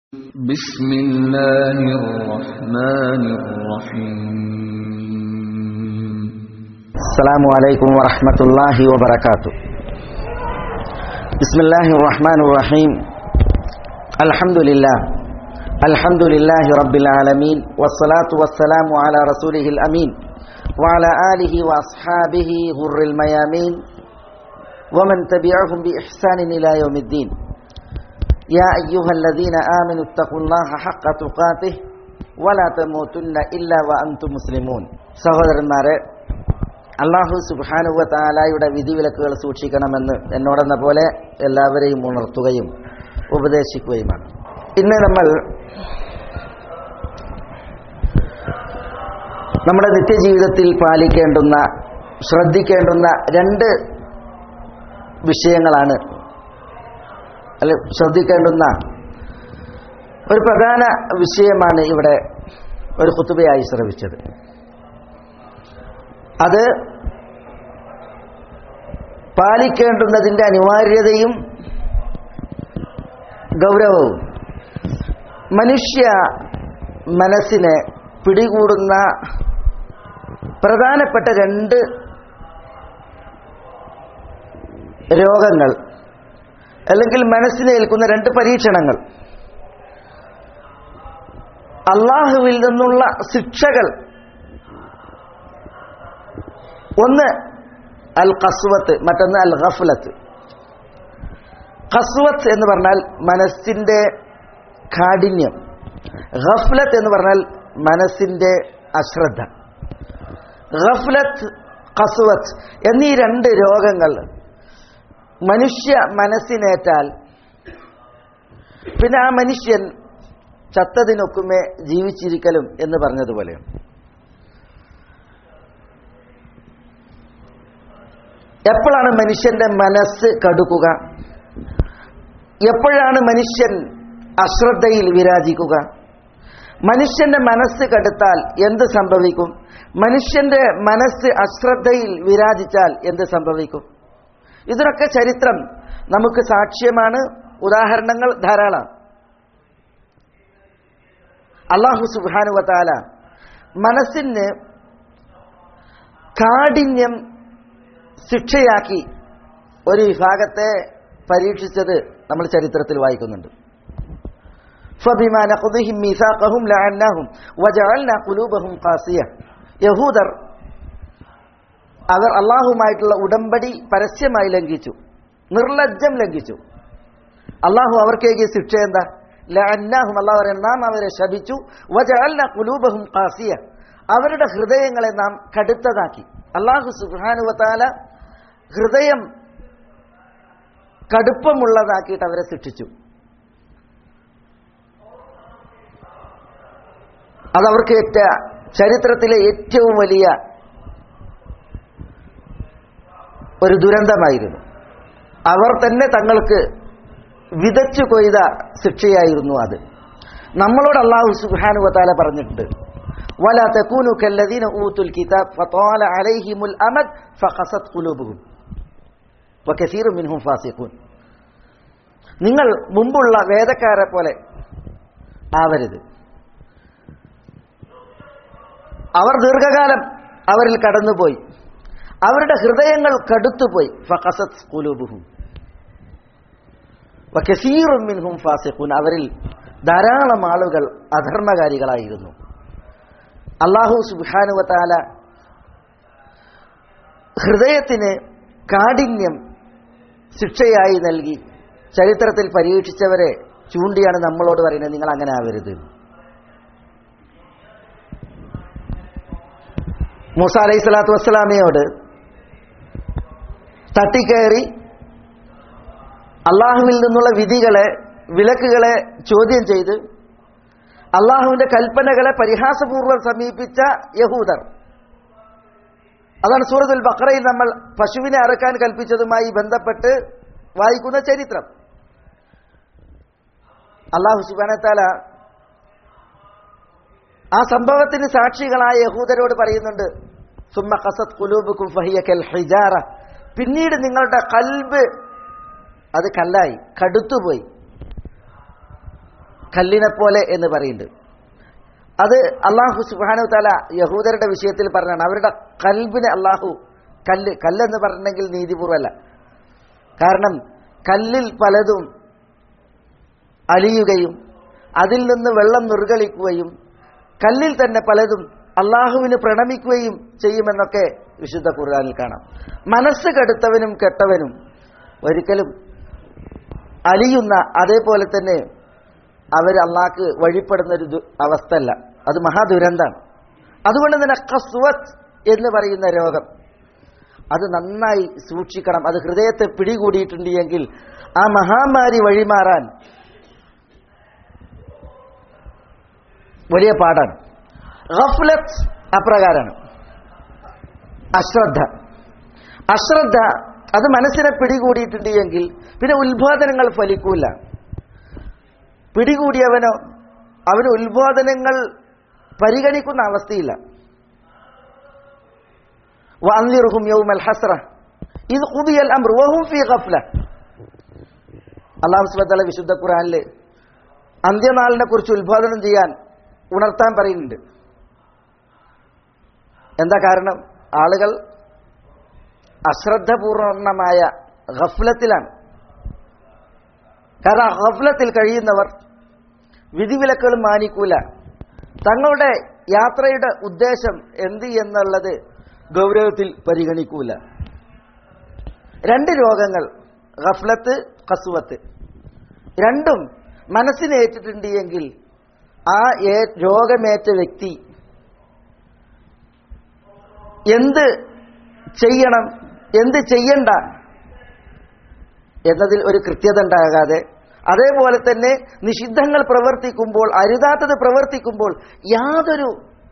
بسم الله الرحمن الرحيم السلام عليكم ورحمة الله وبركاته بسم الله الرحمن الرحيم الحمد لله الحمد لله رب العالمين والصلاة والسلام على رسوله الأمين وعلى آله وأصحابه غر الميامين ومن تبعهم بإحسان إلى يوم الدين يا أيها الذين آمنوا اتقوا الله حق تقاته ولا تموتن إلا وأنتم مسلمون സഹോദരന്മാരെ അള്ളാഹു സുബാനുവ താലായുടെ വിധിവിലക്കുകൾ സൂക്ഷിക്കണമെന്ന് എന്നോടെന്ന പോലെ എല്ലാവരെയും ഉണർത്തുകയും ഉപദേശിക്കുകയുമാണ് ഇന്ന് നമ്മൾ നമ്മുടെ നിത്യജീവിതത്തിൽ പാലിക്കേണ്ടുന്ന ശ്രദ്ധിക്കേണ്ടുന്ന രണ്ട് വിഷയങ്ങളാണ് അല്ലെ ശ്രദ്ധിക്കേണ്ടുന്ന ഒരു പ്രധാന വിഷയമാണ് ഇവിടെ ഒരു കുത്തുബയായി ശ്രമിച്ചത് അത് പാലിക്കേണ്ടുന്നതിൻ്റെ അനിവാര്യതയും ഗൗരവവും മനുഷ്യ മനസ്സിനെ പിടികൂടുന്ന പ്രധാനപ്പെട്ട രണ്ട് രോഗങ്ങൾ അല്ലെങ്കിൽ മനസ്സിനേൽക്കുന്ന രണ്ട് പരീക്ഷണങ്ങൾ അള്ളാഹുവിൽ നിന്നുള്ള ശിക്ഷകൾ ഒന്ന് അൽ കസ്വത്ത് മറ്റൊന്ന് അൽ ഗഫ്ലത്ത് കസ്വത്ത് എന്ന് പറഞ്ഞാൽ മനസ്സിന്റെ കാഠിന്യം ഗഫ്ലത്ത് എന്ന് പറഞ്ഞാൽ മനസ്സിന്റെ അശ്രദ്ധ ഗഫ്ലത്ത് കസ്വത്ത് എന്നീ രണ്ട് രോഗങ്ങൾ മനുഷ്യ മനസ്സിനേറ്റാൽ പിന്നെ ആ മനുഷ്യൻ ചത്തതിനൊക്കുമേ ജീവിച്ചിരിക്കലും എന്ന് പറഞ്ഞതുപോലെ എപ്പോഴാണ് മനുഷ്യന്റെ മനസ്സ് കടുക്കുക എപ്പോഴാണ് മനുഷ്യൻ അശ്രദ്ധയിൽ വിരാജിക്കുക മനുഷ്യന്റെ മനസ്സ് കടുത്താൽ എന്ത് സംഭവിക്കും മനുഷ്യന്റെ മനസ്സ് അശ്രദ്ധയിൽ വിരാജിച്ചാൽ എന്ത് സംഭവിക്കും ഇതിനൊക്കെ ചരിത്രം നമുക്ക് സാക്ഷ്യമാണ് ഉദാഹരണങ്ങൾ ധാരാളം അള്ളാഹു സുബാനുവത്താല മനസ്സിന് കാഠിന്യം ശിക്ഷയാക്കി ഒരു വിഭാഗത്തെ പരീക്ഷിച്ചത് നമ്മൾ ചരിത്രത്തിൽ വായിക്കുന്നുണ്ട് فبما نقضهم ميثاقهم لعناهم وجعلنا قلوبهم قاسية യഹൂദർ അവർ അള്ളാഹുമായിട്ടുള്ള ഉടമ്പടി പരസ്യമായി ലംഘിച്ചു നിർലജ്ജം ലംഘിച്ചു അള്ളാഹു അവർക്കേകിയ ശിക്ഷ എന്താ ലഅന്നാഹും അള്ളാഹു പറയാൻ നാം അവരെ ശപിച്ചു വജഅൽന ഖുലൂബഹും ഖാസിയ അവരുടെ ഹൃദയങ്ങളെ നാം കടുത്തതാക്കി അള്ളാഹു സുബ്ഹാനുവതാല ഹൃദയം കടുപ്പമുള്ളതാക്കിയിട്ട് അവരെ ശിക്ഷിച്ചു അതവർക്ക് ഏറ്റ ചരിത്രത്തിലെ ഏറ്റവും വലിയ ഒരു ദുരന്തമായിരുന്നു അവർ തന്നെ തങ്ങൾക്ക് വിതച്ചു കൊയ്ത ശിക്ഷയായിരുന്നു അത് നമ്മളോട് അള്ളാഹു സുബാനുവത്താല പറഞ്ഞിട്ടുണ്ട് വല തക്കൂനു കല്ലദീന ഊത്തുൽ കിതാബ് ഫതാല അലൈഹിമുൽ അമദ് ഫഖസത് ഖുലൂബുഹും വകസീറു മിൻഹും ഫാസിഖൂൻ നിങ്ങൾ മുമ്പുള്ള വേദക്കാരെ പോലെ ആവരുത് അവർ ദീർഘകാലം അവരിൽ കടന്നുപോയി അവരുടെ ഹൃദയങ്ങൾ കടുത്തുപോയി ഫഖസത് ഖുലൂബുഹും വകസീറും മിൻഹും ഫാസിഖൂൻ അവരിൽ ധാരാളം ആളുകൾ അധർമ്മകാരികളായിരുന്നു അള്ളാഹു സുബ്ഹാനുവതാല ഹൃദയത്തിന് കാഠിന്യം ശിക്ഷയായി നൽകി ചരിത്രത്തിൽ പരീക്ഷിച്ചവരെ ചൂണ്ടിയാണ് നമ്മളോട് പറയുന്നത് നിങ്ങൾ അങ്ങനെ ആവരുത് മൂസ അലൈഹി സ്വലാത്തു വസ്സലാമയോട് തട്ടിക്കയറി അള്ളാഹുവിൽ നിന്നുള്ള വിധികളെ വിലക്കുകളെ ചോദ്യം ചെയ്ത് അള്ളാഹുവിന്റെ കൽപ്പനകളെ പരിഹാസപൂർവ്വം സമീപിച്ച യഹൂദർ അതാണ് സൂറത്തുൽ ബക്രയിൽ നമ്മൾ പശുവിനെ അറക്കാൻ കൽപ്പിച്ചതുമായി ബന്ധപ്പെട്ട് വായിക്കുന്ന ചരിത്രം അള്ളാഹു സുബാനത്താല ആ സംഭവത്തിന് സാക്ഷികളായ യഹൂദരോട് പറയുന്നുണ്ട് സുമ്മ കസത് കുലൂബുക്കും ഫഹിയക്കൽ ഹിജാറ പിന്നീട് നിങ്ങളുടെ കൽബ് അത് കല്ലായി കടുത്തുപോയി കല്ലിനെ പോലെ എന്ന് പറയുന്നുണ്ട് അത് അള്ളാഹു സുബാനു താല യഹൂദരുടെ വിഷയത്തിൽ പറഞ്ഞാണ് അവരുടെ കൽബിനെ അള്ളാഹു കല്ല് കല്ലെന്ന് പറഞ്ഞെങ്കിൽ നീതിപൂർവമല്ല കാരണം കല്ലിൽ പലതും അലിയുകയും അതിൽ നിന്ന് വെള്ളം നിർഗളിക്കുകയും കല്ലിൽ തന്നെ പലതും അള്ളാഹുവിന് പ്രണമിക്കുകയും ചെയ്യുമെന്നൊക്കെ വിശുദ്ധ ഖുർആനിൽ കാണാം മനസ്സ് കെടുത്തവനും കെട്ടവനും ഒരിക്കലും അലിയുന്ന അതേപോലെ തന്നെ അവർ അള്ളാഹ്ക്ക് വഴിപ്പെടുന്ന ഒരു ദു- അവസ്ഥയല്ല അത് മഹാദുരന്താണ് അതുകൊണ്ട് തന്നെ കസ്വത്ത് എന്ന് പറയുന്ന രോഗം അത് നന്നായി സൂക്ഷിക്കണം അത് ഹൃദയത്തെ പിടികൂടിയിട്ടുണ്ട് എങ്കിൽ ആ മഹാമാരി വഴിമാറാൻ വലിയ പാടാണ് ഗഫ്ലത്ത് അപ്രകാരമാണ് അശ്രദ്ധ അശ്രദ്ധ അത് മനസ്സിനെ പിടികൂടിയിട്ടുണ്ട് എങ്കിൽ പിന്നെ ഉത്ബോധനങ്ങൾ ഫലിക്കൂല പിടികൂടിയവനോ അവന് ഉത്ബോധനങ്ങൾ പരിഗണിക്കുന്ന അവസ്ഥയില്ല وأنذرهم يوم الحسرة إذ قضي الأمر وهم في غفلة അള്ളാഹു സുബത്തല വിശുദ്ധ ഖുറാനിൽ അന്ത്യനാളിനെ കുറിച്ച് ഉത്ബോധനം ചെയ്യാൻ ഉണർത്താൻ പറയുന്നുണ്ട് എന്താ കാരണം ആളുകൾ അശ്രദ്ധപൂർണമായ ഗഫ്ലത്തിലാണ് കാരണം ആ ഗഫ്ലത്തിൽ കഴിയുന്നവർ വിധിവിലക്കുകളും മാനിക്കൂല തങ്ങളുടെ യാത്രയുടെ ഉദ്ദേശം എന്ത് എന്നുള്ളത് ഗൗരവത്തിൽ പരിഗണിക്കൂല രണ്ട് രോഗങ്ങൾ ഗഫ്ലത്ത് കസുവത്ത് രണ്ടും മനസ്സിനെ ഏറ്റിട്ടുണ്ട് എങ്കിൽ ആ ഏ- രോഗമേറ്റ വ്യക്തി എന്ത് ചെയ്യണം എന്ത് ചെയ്യണ്ട എന്നതിൽ ഒരു കൃത്യത ഉണ്ടാകാതെ അതേപോലെ തന്നെ നിഷിദ്ധങ്ങൾ പ്രവർത്തിക്കുമ്പോൾ അരുതാത്തത് പ്രവർത്തിക്കുമ്പോൾ യാതൊരു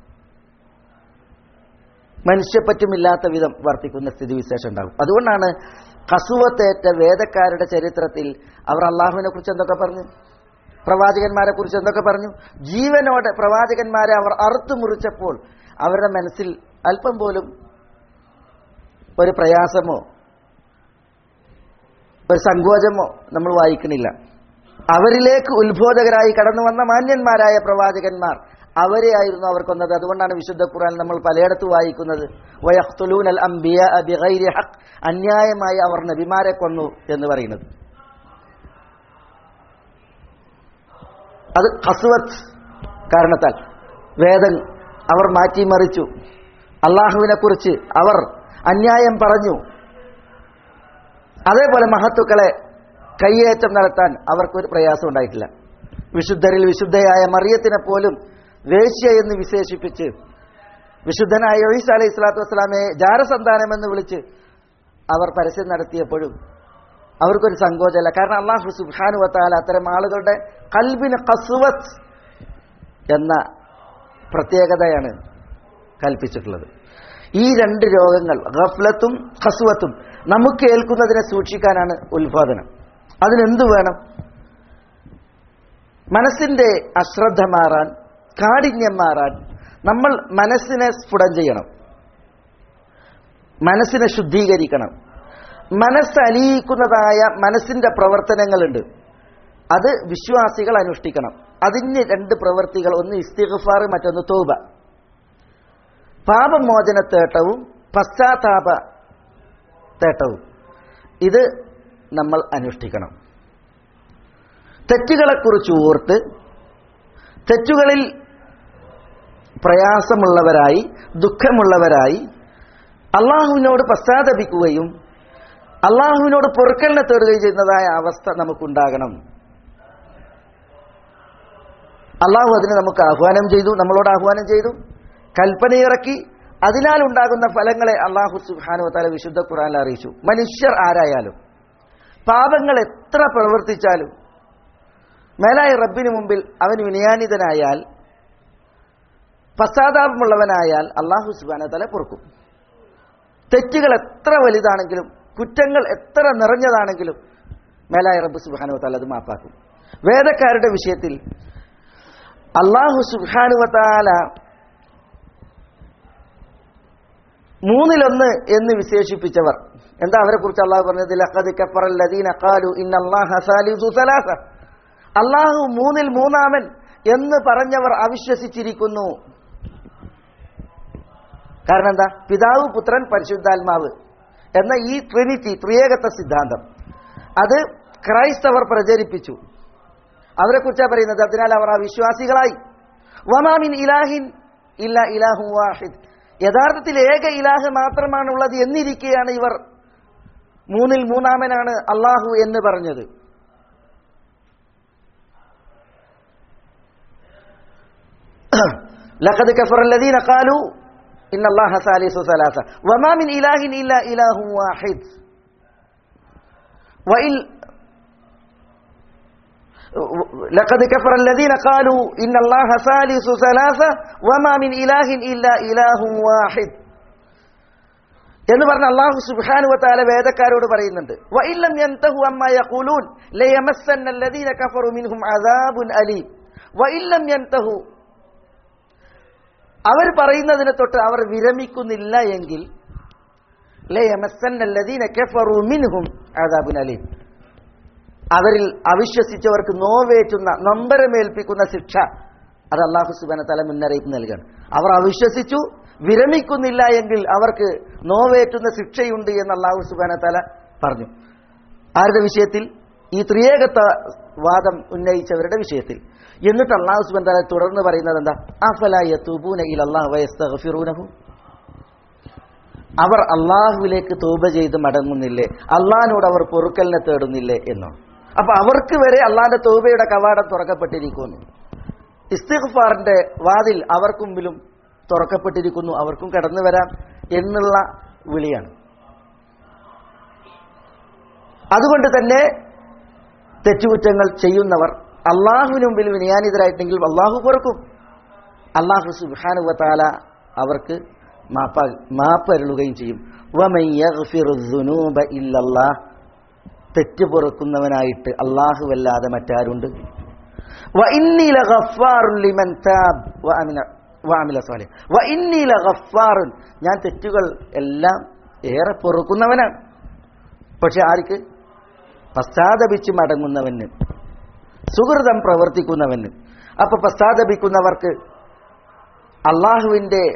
മനുഷ്യപ്പറ്റുമില്ലാത്ത വിധം വർത്തിക്കുന്ന സ്ഥിതിവിശേഷം ഉണ്ടാകും അതുകൊണ്ടാണ് കസുവത്തേറ്റ വേദക്കാരുടെ ചരിത്രത്തിൽ അവർ അള്ളാഹുവിനെ കുറിച്ച് എന്തൊക്കെ പറഞ്ഞു പ്രവാചകന്മാരെ കുറിച്ച് എന്തൊക്കെ പറഞ്ഞു ജീവനോടെ പ്രവാചകന്മാരെ അവർ അറുത്തു മുറിച്ചപ്പോൾ അവരുടെ മനസ്സിൽ അല്പം പോലും ഒരു പ്രയാസമോ ഒരു സങ്കോചമോ നമ്മൾ വായിക്കണില്ല അവരിലേക്ക് ഉത്ബോധകരായി കടന്നു വന്ന മാന്യന്മാരായ പ്രവാചകന്മാർ അവരെ ആയിരുന്നു അവർ കൊന്നത് അതുകൊണ്ടാണ് വിശുദ്ധ ഖുർആൻ നമ്മൾ പലയിടത്ത് വായിക്കുന്നത് വയഖ്തുലൂൻ അൽ അംബിയ ബിഗൈരി ഹഖ് അന്യായമായി അവർ നബിമാരെ കൊന്നു എന്ന് പറയുന്നത് അത് കസുവത്ത് കാരണത്താൽ വേദൻ അവർ മാറ്റിമറിച്ചു അള്ളാഹുവിനെ കുറിച്ച് അവർ അന്യായം പറഞ്ഞു അതേപോലെ മഹത്തുക്കളെ കയ്യേറ്റം നടത്താൻ അവർക്കൊരു പ്രയാസം ഉണ്ടായിട്ടില്ല വിശുദ്ധരിൽ വിശുദ്ധയായ മറിയത്തിനെ പോലും വേശ്യ എന്ന് വിശേഷിപ്പിച്ച് വിശുദ്ധനായ ഒയ്സ് അലൈഹി സ്വലാത്തു വസ്സലാമയെ ജാരസന്താനം എന്ന് വിളിച്ച് അവർ പരസ്യം നടത്തിയപ്പോഴും അവർക്കൊരു സങ്കോചമല്ല കാരണം അള്ളാഹു സുബാനു വത്താല അത്തരം ആളുകളുടെ കൽബിന് കസുവത്ത് എന്ന പ്രത്യേകതയാണ് കൽപ്പിച്ചിട്ടുള്ളത് ഈ രണ്ട് രോഗങ്ങൾ ഗഫ്ലത്തും ഖസുവത്തും നമുക്ക് ഏൽക്കുന്നതിനെ സൂക്ഷിക്കാനാണ് ഉത്പാദനം അതിനെന്തു വേണം മനസ്സിന്റെ അശ്രദ്ധ മാറാൻ കാഠിന്യം മാറാൻ നമ്മൾ മനസ്സിനെ സ്ഫുടം ചെയ്യണം മനസ്സിനെ ശുദ്ധീകരിക്കണം മനസ്സ് അലിയിക്കുന്നതായ മനസ്സിന്റെ പ്രവർത്തനങ്ങളുണ്ട് അത് വിശ്വാസികൾ അനുഷ്ഠിക്കണം അതിന് രണ്ട് പ്രവൃത്തികൾ ഒന്ന് ഇസ്തിഗ്ഫാർ മറ്റൊന്ന് തൗബ പാപമോചന തേട്ടവും പശ്ചാത്താപ തേട്ടവും ഇത് നമ്മൾ അനുഷ്ഠിക്കണം തെറ്റുകളെക്കുറിച്ച് ഓർത്ത് തെറ്റുകളിൽ പ്രയാസമുള്ളവരായി ദുഃഖമുള്ളവരായി അള്ളാഹുവിനോട് പശ്ചാത്തപിക്കുകയും അള്ളാഹുവിനോട് പൊറുക്കലിനെ തേടുകയും ചെയ്യുന്നതായ അവസ്ഥ നമുക്കുണ്ടാകണം അള്ളാഹു അതിന് നമുക്ക് ആഹ്വാനം ചെയ്തു നമ്മളോട് ആഹ്വാനം ചെയ്തു കൽപ്പനയിറക്കി അതിനാൽ ഉണ്ടാകുന്ന ഫലങ്ങളെ അള്ളാഹു സുഹാനു താല വിശുദ്ധ ഖുറാനിൽ അറിയിച്ചു മനുഷ്യർ ആരായാലും പാപങ്ങൾ എത്ര പ്രവർത്തിച്ചാലും മേലായ റബ്ബിന് മുമ്പിൽ അവൻ വിനയാനിതനായാൽ പശ്ചാത്താപമുള്ളവനായാൽ അള്ളാഹു സുബാന തല പൊറുക്കും തെറ്റുകൾ എത്ര വലുതാണെങ്കിലും കുറ്റങ്ങൾ എത്ര നിറഞ്ഞതാണെങ്കിലും മേലായ റബ്ബ് സുബാനു താല അത് മാപ്പാക്കും വേദക്കാരുടെ വിഷയത്തിൽ അള്ളാഹു സുബാനുവത്താല മൂന്നിലൊന്ന് എന്ന് വിശേഷിപ്പിച്ചവർ എന്താ അവരെ കുറിച്ച് അള്ളാഹു പറഞ്ഞത് ലഖദ് കഫറ അല്ലദീന ഖാലു ഇന്നല്ലാഹ സാലിസു സലാസ അള്ളാഹു മൂന്നിൽ മൂന്നാമൻ എന്ന് പറഞ്ഞവർ അവിശ്വസിച്ചിരിക്കുന്നു കാരണം എന്താ പിതാവ് പുത്രൻ പരിശുദ്ധാത്മാവ് എന്ന ഈ ട്രിനിറ്റി ത്രിയേകത്വ സിദ്ധാന്തം അത് ക്രൈസ്തവർ പ്രചരിപ്പിച്ചു അവരെ കുറിച്ചാണ് പറയുന്നത് അതിനാൽ അവർ ആ വിശ്വാസികളായി വമാമിൻ ഇലാഹിൻ ഇല്ല ഇലാഹു വാഹിദ് യഥാർത്ഥത്തിൽ ഏക ഇലാഹ് മാത്രമാണുള്ളത് എന്നിരിക്കെയാണ് ഇവർ മൂന്നിൽ മൂന്നാമനാണ് അള്ളാഹു എന്ന് പറഞ്ഞത് لقد كفر الذين قالوا إن الله ثالث ثلاثة وما من إله إلا إله واحد وإن لقد كفر الذين قالوا إن الله ثالث ثلاثة وما من إله إلا إله واحد എന്ന് പറഞ്ഞ അള്ളാഹു സുബാനുവത്താല വേദക്കാരോട് പറയുന്നുണ്ട് വഇല്ലം യന്തഹു അമ്മ യഖൂലൂൻ ലയമസ്സന്ന الذين كفروا منهم عذاب أليم വഇല്ലം യന്തഹു അവർ പറയുന്നതിനെ തൊട്ട് അവർ വിരമിക്കുന്നില്ല എങ്കിൽ ലയമസ്സന്ന الذين كفروا منهم عذاب أليم അവരിൽ അവിശ്വസിച്ചവർക്ക് നോവേറ്റുന്ന നൊമ്പരമേൽപ്പിക്കുന്ന ശിക്ഷ അത് അള്ളാഹു സുബാന തല മുന്നറിയിപ്പ് നൽകുകയാണ് അവർ അവിശ്വസിച്ചു വിരമിക്കുന്നില്ല എങ്കിൽ അവർക്ക് നോവേറ്റുന്ന ശിക്ഷയുണ്ട് എന്ന് അള്ളാഹു സുബാന തല പറഞ്ഞു ആരുടെ വിഷയത്തിൽ ഈ ത്രിയേകത്വ വാദം ഉന്നയിച്ചവരുടെ വിഷയത്തിൽ എന്നിട്ട് അള്ളാഹു സുബാൻ തല തുടർന്ന് പറയുന്നത് എന്താ അഫലായ തൂബൂന ഇൽ അള്ളാഹു വയസ്തഫിറൂനഹു അവർ അള്ളാഹുവിലേക്ക് തൂബ ചെയ്ത് മടങ്ങുന്നില്ലേ അള്ളാഹിനോട് അവർ പൊറുക്കലിനെ തേടുന്നില്ലേ എന്നോ അപ്പൊ അവർക്ക് വരെ അള്ളാന്റെ തൗബയുടെ കവാടം തുറക്കപ്പെട്ടിരിക്കുന്നു ഇസ്തിഗ്ഫാറിന്റെ വാതിൽ അവർക്ക് മുമ്പിലും തുറക്കപ്പെട്ടിരിക്കുന്നു അവർക്കും കടന്നു വരാം എന്നുള്ള വിളിയാണ് അതുകൊണ്ട് തന്നെ തെറ്റുകുറ്റങ്ങൾ ചെയ്യുന്നവർ അള്ളാഹുവിന് മുമ്പിൽ വിനയാനിതരായിട്ടെങ്കിൽ അള്ളാഹു പൊറുക്കും അള്ളാഹു സുബാനുവത്താല അവർക്ക് മാപ്പ മാപ്പരുളുകയും ചെയ്യും വമൻ യഗ്ഫിറു ദുനൂബ ഇല്ലല്ലാഹ് തെറ്റ് പൊറുക്കുന്നവനായിട്ട് അല്ലാഹുവല്ലാതെ മറ്റാരുണ്ട് وإني لغفار لمن تاب وعمل وعمل صالح وإني لغفار ഞാൻ തെറ്റുകൾ എല്ലാം ഏറെ പൊറുക്കുന്നവനാണ് പക്ഷെ ആർക്ക് പശ്ചാത്തപിച്ച് മടങ്ങുന്നവന് സുഹൃതം പ്രവർത്തിക്കുന്നവന് അപ്പൊ പശ്ചാത്തപിക്കുന്നവർക്ക് അള്ളാഹുവിൻ്റെ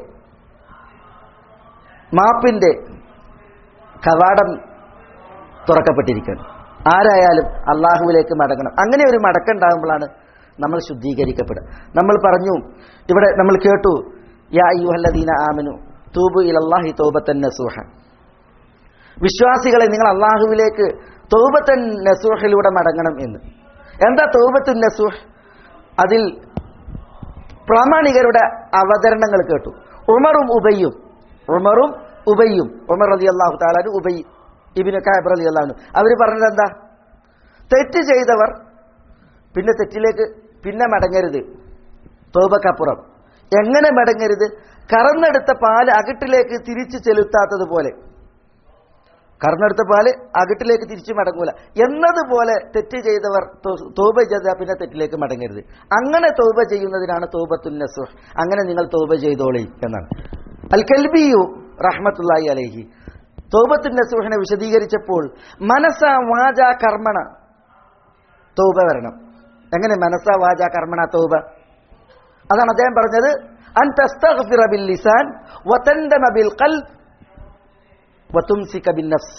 മാപ്പിന്റെ കവാടം തുറക്കപ്പെട്ടിരിക്കണം ആരായാലും അള്ളാഹുവിലേക്ക് മടങ്ങണം അങ്ങനെ ഒരു മടക്കുണ്ടാകുമ്പോഴാണ് നമ്മൾ ശുദ്ധീകരിക്കപ്പെടുക നമ്മൾ പറഞ്ഞു ഇവിടെ നമ്മൾ കേട്ടു യാ അയ്യുഹല്ലദീന ആമനു തൂബു ഇലല്ലാഹി തൗബത്തൻ നസൂഹ വിശ്വാസികളെ നിങ്ങൾ അള്ളാഹുവിലേക്ക് തൗബത്തൻ നസൂഹിലൂടെ മടങ്ങണം എന്ന് എന്താ തൗബത്തുൻ നസൂഹ് അതിൽ പ്രാമാണികരുടെ അവതരണങ്ങൾ കേട്ടു ഉമറും ഉബയ്യും ഉമറും ഉബയ്യും ഉമർ റതി അള്ളാഹു താലാനും ഉബൈ ഇബിന് കാബ് റതി അള്ളാഹു അവർ പറഞ്ഞത് എന്താ തെറ്റ് ചെയ്തവർ പിന്നെ തെറ്റിലേക്ക് പിന്നെ മടങ്ങരുത് തോബക്കപ്പുറം എങ്ങനെ മടങ്ങരുത് കറന്നെടുത്ത പാല് അകിട്ടിലേക്ക് തിരിച്ചു ചെലുത്താത്തതുപോലെ കറന്നെടുത്ത പാല് അകിട്ടിലേക്ക് തിരിച്ചു മടങ്ങൂല എന്നതുപോലെ തെറ്റ് ചെയ്തവർ തോബ ചെയ്ത പിന്നെ തെറ്റിലേക്ക് മടങ്ങരുത് അങ്ങനെ തോബ ചെയ്യുന്നതിനാണ് തോബത്തുൻ നസുഹ് അങ്ങനെ നിങ്ങൾ തോബ ചെയ്തോളി എന്നാണ് അൽ കൽബിയു റഹ്മത്തുല്ലായി അലൈഹി തോബത്തുൻ നസുഹിനെ വിശദീകരിച്ചപ്പോൾ മനസ വാച കർമ്മണ തോബ വരണം എങ്ങനെ മനസ വാച കർമ്മണ തോബ അതാണ് അദ്ദേഹം പറഞ്ഞത് അൻ തസ്തഗ്ഫിറ ബിൽ ലിസാൻ വതൻദമ ബിൽ ഖൽബ് വതുംസിക ബിൻ നഫ്സ്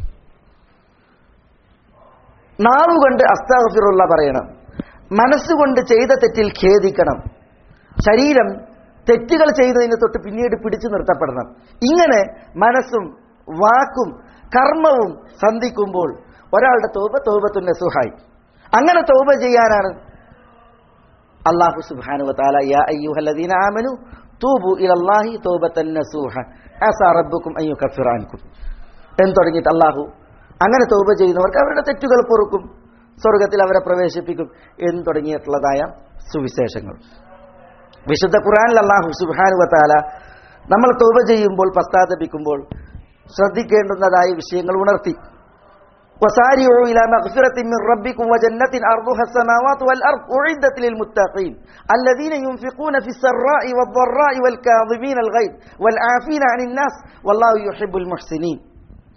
നാവുകൊണ്ട് അസ്തഗ്ഫിറുള്ള പറയണം മനസ്സുകൊണ്ട് ചെയ്ത തെറ്റിൽ ഖേദിക്കണം ശരീരം തെറ്റുകൾ ചെയ്തതിന് തൊട്ട് പിന്നീട് പിടിച്ചു നിർത്തപ്പെടണം ഇങ്ങനെ മനസ്സും വാക്കും കർമ്മവും സന്ധിക്കുമ്പോൾ ഒരാളുടെ തോപ തോപത്തുന്ന സുഹായി അങ്ങനെ തോപ ചെയ്യാനാണ് അള്ളാഹു സുബ്ഹാനഹു വതആല യാ അയ്യുഹല്ലദീന ആമനു തൂബു ഇലല്ലാഹി തൗബത്തൻ നസൂഹ അസാ റബ്ബുക്കും അൻ യുകഫിറ അൻകും എന്ന് തുടങ്ങിയിട്ട് അള്ളാഹു അങ്ങനെ തൗബ ചെയ്യുന്നവർക്ക് അവരുടെ തെറ്റുകൾ പൊറുക്കും സ്വർഗത്തിൽ അവരെ പ്രവേശിപ്പിക്കും എന്ന് തുടങ്ങിയിട്ടുള്ളതായ സുവിശേഷങ്ങൾ വിശുദ്ധ ഖുർആനിൽ അള്ളാഹു സുബ്ഹാനഹു വതആല നമ്മൾ തൗബ ചെയ്യുമ്പോൾ പശ്ചാത്തപിക്കുമ്പോൾ ശ്രദ്ധിക്കേണ്ടുന്നതായ വിഷയങ്ങൾ ഉണർത്തി وسارعوا إلى مغفرة من ربكم وجنة أرضها السماوات والأرض أعدت للمتقين الذين ينفقون في السراء والضراء والكاظمين الغيظ والعافين عن الناس والله يحب المحسنين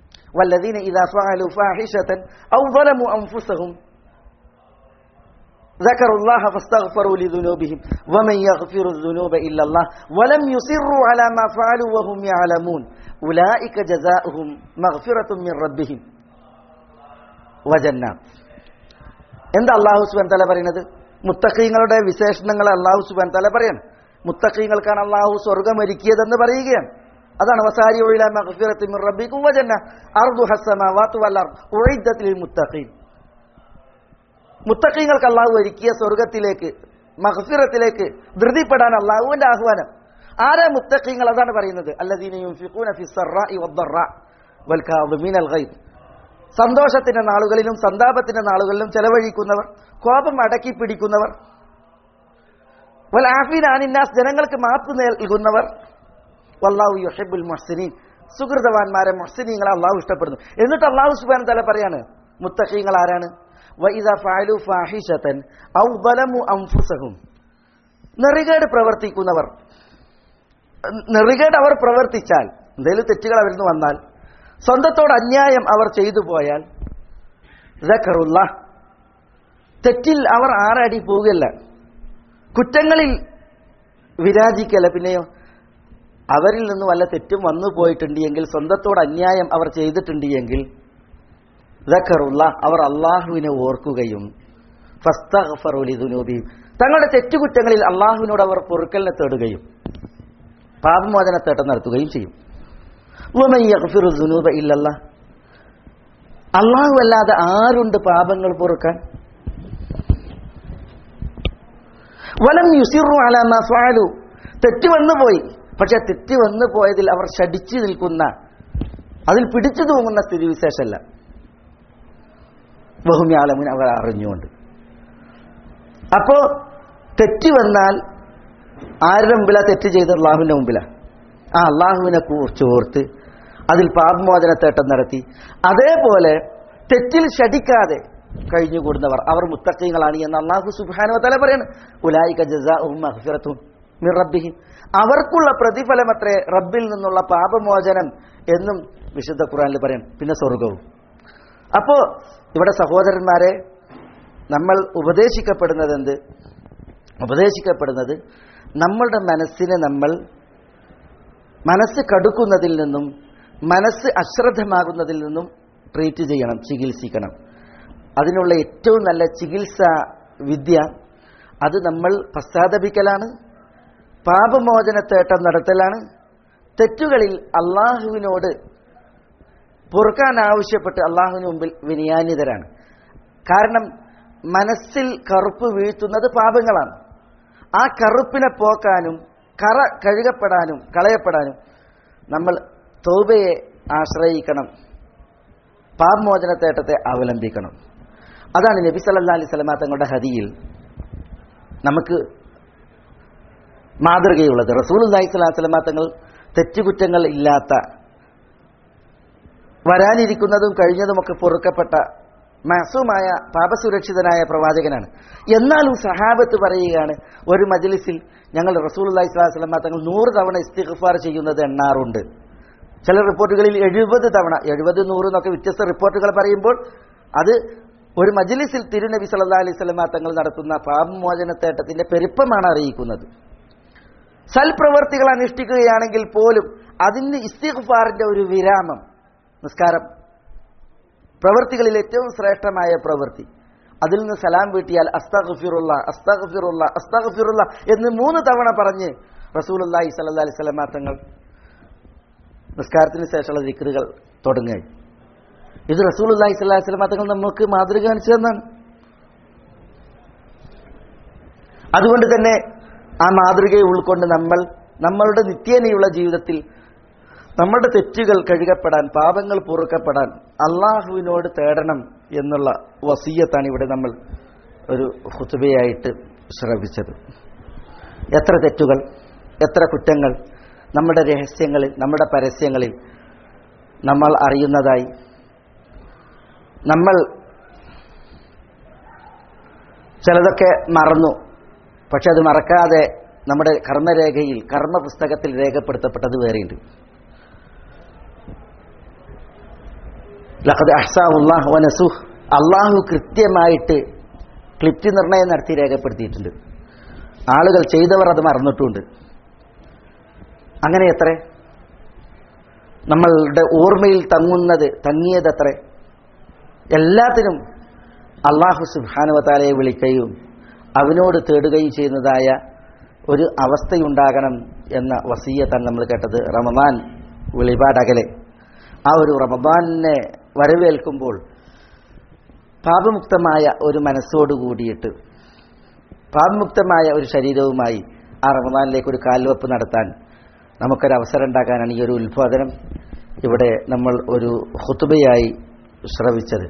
والذين إذا فعلوا فاحشة أو ظلموا أنفسهم ذكروا الله فاستغفروا لذنوبهم ومن يغفر الذنوب إلا الله ولم يصروا على ما فعلوا وهم يعلمون أولئك جزاؤهم مغفرة من ربهم وجنات എന്താ അള്ളാഹു സുബാൻ തല പറയുന്നത് മുത്തഖീങ്ങളുടെ വിശേഷണങ്ങൾ അള്ളാഹു സുബാൻ തല പറയാണ് മുത്തഖീങ്ങൾക്കാണ് അള്ളാഹു സ്വർഗം ഒരുക്കിയതെന്ന് പറയുകയാണ് അതാണ് വസാരി ഒഴില മഗ്ഫിറത്തിൻ മിർ റബ്ബിക്കും വജന്ന അർദു ഹസ്സമാവാത്തു വൽ അർദ് ഉഇദ്ദത് ലിൽ മുത്തഖീൻ മുത്തഖീങ്ങൾക്ക് അള്ളാഹു ഒരുക്കിയ സ്വർഗത്തിലേക്ക് മഗ്ഫിറത്തിലേക്ക് ധൃതിപ്പെടാൻ അള്ളാഹുവിന്റെ ആഹ്വാനം ആരാ മുത്തഖീങ്ങൾ അതാണ് പറയുന്നത് അല്ലദീന യുൻഫിഖൂന ഫി സർറാഇ വദ്ദറാ വൽ കാദിമീനൽ ഗൈദ് സന്തോഷത്തിന്റെ നാളുകളിലും സന്താപത്തിന്റെ നാളുകളിലും ചെലവഴിക്കുന്നവർ കോപം അടക്കി പിടിക്കുന്നവർ വൽ ആഫീൻ അനിന്നാസ് ജനങ്ങൾക്ക് മാപ്പ് നൽകുന്നവർ വല്ലാഹു യുഹിബുൽ മുഹ്സിനീൻ സുഹൃതവാന്മാരെ മുഹ്സിനീങ്ങളെ അള്ളാഹു ഇഷ്ടപ്പെടുന്നു എന്നിട്ട് അള്ളാഹു സുബാൻ തല പറയാണ് മുത്തഖീങ്ങൾ ആരാണ് വഇദ ഫഅലു ഫാഹിഷതൻ ഔ ളലമു അൻഫുസഹും നെറികേട് പ്രവർത്തിക്കുന്നവർ നെറികേട് അവർ പ്രവർത്തിച്ചാൽ എന്തെങ്കിലും തെറ്റുകൾ അവരിൽ നിന്ന് വന്നാൽ സ്വന്തത്തോട് അന്യായം അവർ ചെയ്തു പോയാൽ ദക്കറുള്ള തെറ്റിൽ അവർ ആറടി പോവുകയല്ല കുറ്റങ്ങളിൽ വിരാജിക്കല്ല പിന്നെയോ അവരിൽ നിന്ന് വല്ല തെറ്റും വന്നു പോയിട്ടുണ്ട് എങ്കിൽ സ്വന്തത്തോട് അന്യായം അവർ ചെയ്തിട്ടുണ്ട് എങ്കിൽ ദക്കറുള്ള അവർ അള്ളാഹുവിനെ ഓർക്കുകയും ഫസ്തഫറുലിദുനൂബിയും തങ്ങളുടെ തെറ്റുകുറ്റങ്ങളിൽ അള്ളാഹുവിനോട് അവർ പൊറുക്കലിനെ തേടുകയും പാപമോചന തേട്ടം നടത്തുകയും ചെയ്യും ഉമയ്യൂബ ഇല്ലല്ല അള്ളാഹു അല്ലാതെ ആരുണ്ട് പാപങ്ങൾ പൊറുക്കാൻ വലം യുസിറു അലാമ ഫാലു തെറ്റ് വന്നു പോയി പക്ഷെ തെറ്റ് വന്നു പോയതിൽ അവർ ഷടിച്ചു നിൽക്കുന്ന അതിൽ പിടിച്ചു തൂങ്ങുന്ന സ്ഥിതിവിശേഷമല്ല ബഹുമ്യാലമുൻ അവർ അറിഞ്ഞുകൊണ്ട് അപ്പോ തെറ്റ് വന്നാൽ ആരുടെ മുമ്പിലാ തെറ്റ് ചെയ്ത് അള്ളാഹുവിന്റെ മുമ്പിലാ ആ അള്ളാഹുവിനെ കുറിച്ച് ഓർത്ത് അതിൽ പാപമോചനത്തേട്ടം നടത്തി അതേപോലെ തെറ്റിൽ ഷടിക്കാതെ കഴിഞ്ഞുകൂടുന്നവർ അവർ മുത്തക്കീങ്ങളാണ് എന്ന് അള്ളാഹു സുബാനു തല പറയാണ് ഉലായിക ജസാഉം മിർ റബ്ബിഹിം അവർക്കുള്ള പ്രതിഫലമത്രേ റബ്ബിൽ നിന്നുള്ള പാപമോചനം എന്നും വിശുദ്ധ ഖുറാനിൽ പറയണം പിന്നെ സ്വർഗവും അപ്പോ ഇവിടെ സഹോദരന്മാരെ നമ്മൾ ഉപദേശിക്കപ്പെടുന്നത് എന്ത് ഉപദേശിക്കപ്പെടുന്നത് നമ്മളുടെ മനസ്സിനെ നമ്മൾ മനസ്സ് കടുക്കുന്നതിൽ നിന്നും മനസ്സ് അശ്രദ്ധമാകുന്നതിൽ നിന്നും ട്രീറ്റ് ചെയ്യണം ചികിത്സിക്കണം അതിനുള്ള ഏറ്റവും നല്ല ചികിത്സ വിദ്യ അത് നമ്മൾ പശ്ചാത്തപിക്കലാണ് പാപമോചനത്തേട്ടം നടത്തലാണ് തെറ്റുകളിൽ അള്ളാഹുവിനോട് പൊറുക്കാൻ ആവശ്യപ്പെട്ട് അള്ളാഹുവിന് മുമ്പിൽ വിനയാനിതരാണ് കാരണം മനസ്സിൽ കറുപ്പ് വീഴ്ത്തുന്നത് പാപങ്ങളാണ് ആ കറുപ്പിനെ പോക്കാനും കറ കഴുകപ്പെടാനും കളയപ്പെടാനും നമ്മൾ തോബയെ ആശ്രയിക്കണം പാപമോചനത്തേട്ടത്തെ അവലംബിക്കണം അതാണ് നബി സല്ലാ അലൈഹി സ്വലമ തങ്ങളുടെ ഹദിയിൽ നമുക്ക് മാതൃകയുള്ളത് റസൂൽ അള്ളാഹി സ്വലാഹു സ്വലമ തങ്ങൾ തെറ്റുകുറ്റങ്ങൾ ഇല്ലാത്ത വരാനിരിക്കുന്നതും കഴിഞ്ഞതുമൊക്കെ പൊറുക്കപ്പെട്ട മഹസുമായ പാപസുരക്ഷിതനായ പ്രവാചകനാണ് എന്നാലും സഹാബത്ത് പറയുകയാണ് ഒരു മജ്ലിസിൽ ഞങ്ങൾ റസൂൽ അള്ളഹി സ്വലാഹു സ്വലമ തങ്ങൾ നൂറ് തവണ ഇസ്തിഗ്ഫാർ ചെയ്യുന്നത് എണ്ണാറുണ്ട് ചില റിപ്പോർട്ടുകളിൽ എഴുപത് തവണ എഴുപത് നൂറ് എന്നൊക്കെ വ്യത്യസ്ത റിപ്പോർട്ടുകൾ പറയുമ്പോൾ അത് ഒരു മജ്ലിസിൽ തിരുനബി സല്ലാ അലൈഹി സ്വലമ തങ്ങൾ നടത്തുന്ന പാപമോചനത്തേട്ടത്തിന്റെ പെരുപ്പമാണ് അറിയിക്കുന്നത് സൽപ്രവർത്തികൾ അനുഷ്ഠിക്കുകയാണെങ്കിൽ പോലും അതിന് ഇസ്തിഗ്ഫാറിന്റെ ഒരു വിരാമം നിസ്കാരം പ്രവൃത്തികളിൽ ഏറ്റവും ശ്രേഷ്ഠമായ പ്രവൃത്തി അതിൽ നിന്ന് സലാം വീട്ടിയാൽ അസ്തഗ്ഫിറുള്ള അസ്തഗ്ഫിറുള്ള അസ്തഗ്ഫിറുള്ള എന്ന് മൂന്ന് തവണ പറഞ്ഞ് റസൂലുള്ളാഹി സ്വല്ലല്ലാഹി അലൈഹി വസല്ലം തങ്ങൾ നിസ്കാരത്തിന് ശേഷമുള്ള ദിക്റുകൾ തുടങ്ങുകയും ഇത് റസൂലുള്ളാഹി സ്വല്ലല്ലാഹി അലൈഹി വസല്ലം തങ്ങൾ നമുക്ക് മാതൃക കാണിച്ചു തന്നാണ് അതുകൊണ്ട് തന്നെ ആ മാതൃകയെ ഉൾക്കൊണ്ട് നമ്മൾ നമ്മളുടെ നിത്യേനയുള്ള ജീവിതത്തിൽ നമ്മളുടെ തെറ്റുകൾ കഴുകപ്പെടാൻ പാപങ്ങൾ പൊറുക്കപ്പെടാൻ അള്ളാഹുവിനോട് തേടണം എന്നുള്ള വസീയത്താണ് ഇവിടെ നമ്മൾ ഒരു ഹുത്തുബയായിട്ട് ശ്രവിച്ചത് എത്ര തെറ്റുകൾ എത്ര കുറ്റങ്ങൾ നമ്മുടെ രഹസ്യങ്ങളിൽ നമ്മുടെ പരസ്യങ്ങളിൽ നമ്മൾ അറിയുന്നതായി നമ്മൾ ചിലതൊക്കെ മറന്നു പക്ഷെ അത് മറക്കാതെ നമ്മുടെ കർമ്മരേഖയിൽ കർമ്മ പുസ്തകത്തിൽ രേഖപ്പെടുത്തപ്പെട്ടത് വേറെയുണ്ട് ലഖദ് അഹ്സാഹുല്ലാഹ് വനസുഹ് അള്ളാഹു കൃത്യമായിട്ട് ക്ലിപ്റ്റ് നിർണയം നടത്തി രേഖപ്പെടുത്തിയിട്ടുണ്ട് ആളുകൾ ചെയ്തവർ അത് മറന്നിട്ടുമുണ്ട് അങ്ങനെ എത്ര നമ്മളുടെ ഓർമ്മയിൽ തങ്ങുന്നത് തങ്ങിയതെത്ര എല്ലാത്തിനും അള്ളാഹു സുബാനുവത്താലയെ വിളിക്കുകയും അവനോട് തേടുകയും ചെയ്യുന്നതായ ഒരു അവസ്ഥയുണ്ടാകണം എന്ന വസീയത്താണ് നമ്മൾ കേട്ടത് റമദാൻ വെളിപാടകലെ ആ ഒരു റമദാനിനെ വരവേൽക്കുമ്പോൾ പാപമുക്തമായ ഒരു മനസ്സോട് കൂടിയിട്ട് പാപമുക്തമായ ഒരു ശരീരവുമായി ആ റമദാനിലേക്ക് ഒരു കാൽവെപ്പ് നടത്താൻ നമുക്കൊരു അവസരം ഉണ്ടാക്കാനാണ് ഈ ഒരു ഉത്പാദനം ഇവിടെ നമ്മൾ ഒരു ഹുത്തുബയായി ശ്രവിച്ചത്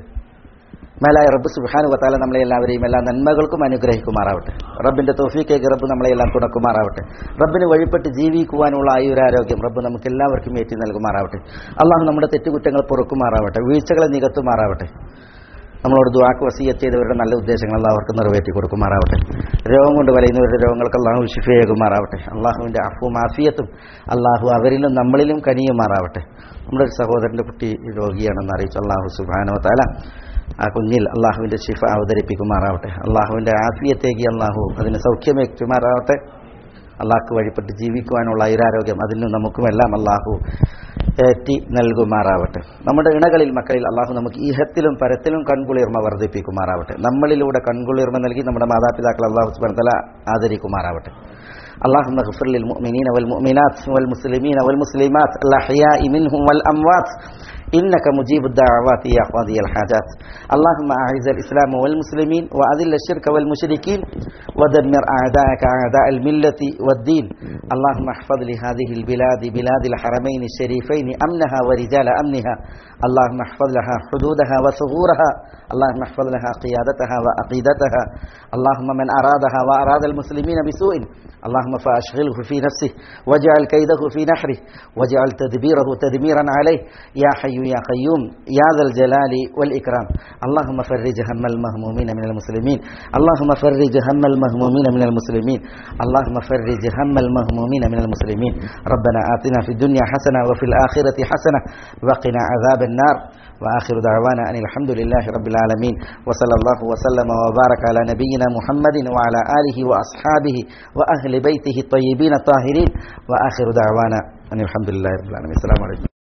മേലായ റബ്ബ് സുബാനു വത്താല നമ്മളെ എല്ലാവരെയും എല്ലാ നന്മകൾക്കും അനുഗ്രഹിക്കുമാറാവട്ടെ റബ്ബിന്റെ തോഫിക്കേക്ക് റബ്ബ് നമ്മളെല്ലാം തുടക്കുമാറാവട്ടെ റബ്ബിന് വഴിപ്പെട്ട് ജീവിക്കുവാനുള്ള ആയുരാരോഗ്യം റബ്ബ് നമുക്ക് എല്ലാവർക്കും ഏറ്റി നൽകുമാറാവട്ടെ അള്ളാഹു നമ്മുടെ തെറ്റുകുറ്റങ്ങൾ പൊറുക്കുമാറാവട്ടെ വീഴ്ചകളെ നികത്തുമാറാവട്ടെ നമ്മളോട് ദുവാക്ക് വസീയത്ത് ചെയ്തവരുടെ നല്ല ഉദ്ദേശങ്ങൾ അള്ളാഹർക്ക് നിറവേറ്റി കൊടുക്കുമാറാവട്ടെ രോഗം കൊണ്ട് വലയുന്നവരുടെ രോഗങ്ങൾക്ക് അള്ളാഹു ശിഫയാകുമാറാവട്ടെ അള്ളാഹുവിൻ്റെ അഫും ആഫിയത്തും അള്ളാഹു അവരിലും നമ്മളിലും കനിയുമാറാവട്ടെ നമ്മുടെ ഒരു സഹോദരൻ്റെ കുട്ടി രോഗിയാണെന്ന് അറിയിച്ചു അള്ളാഹു സുബാനോ താല ആ കുഞ്ഞിൽ അള്ളാഹുവിൻ്റെ ശിഫ അവതരിപ്പിക്കുമാറാവട്ടെ അള്ളാഹുവിൻ്റെ ആഫിയത്തേക്ക് അള്ളാഹു അതിന് സൗഖ്യമേറ്റുമാറാവട്ടെ അള്ളാഹ്ക്ക് വഴിപ്പെട്ട് ജീവിക്കുവാനുള്ള ഐരാരോഗ്യം അതിന് നമുക്കുമെല്ലാം അള്ളാഹു ഏറ്റി നൽകുമാറാവട്ടെ നമ്മുടെ ഇണകളിൽ മക്കളിൽ അള്ളാഹു നമുക്ക് ഈഹത്തിലും പരത്തിലും കൺകുളിർമ വർദ്ധിപ്പിക്കുമാറാവട്ടെ നമ്മളിലൂടെ കൺകുളിർമ നൽകി നമ്മുടെ മാതാപിതാക്കൾ അള്ളാഹു സുബാനത്തല ആദരിക്കുമാറാവട്ടെ اللهم اغفر للمؤمنين والمؤمنات والمسلمين والمسلمات الأحياء منهم والأموات إنك مجيب الدعوات يا قاضي الحاجات اللهم أعز الإسلام والمسلمين وأذل الشرك والمشركين ودمر أعداءك أعداء الملة والدين اللهم احفظ لهذه البلاد بلاد الحرمين الشريفين أمنها ورجال أمنها اللهم احفظ لها حدودها وثغورها اللهم احفظ لها قيادتها وعقيدتها اللهم من أرادها وأراد المسلمين بسوء اللهم فأشغله في نفسه واجعل كيده في نحره واجعل تدبيره تدميرا عليه يا حي يا قيوم يا ذا الجلال والإكرام اللهم فرج هم المهمومين من المسلمين اللهم فرج هم المهمومين من المسلمين اللهم فرج هم المهمومين من المسلمين ربنا آتنا في الدنيا حسنة وفي الآخرة حسنة وقنا عذاب النار وآخر دعوانا أن الحمد لله رب العالمين وصلى الله وسلم وبارك على نبينا محمد وعلى آله وأصحابه وأهل بيته الطيبين الطاهرين وآخر دعوانا أن الحمد لله رب العالمين السلام عليكم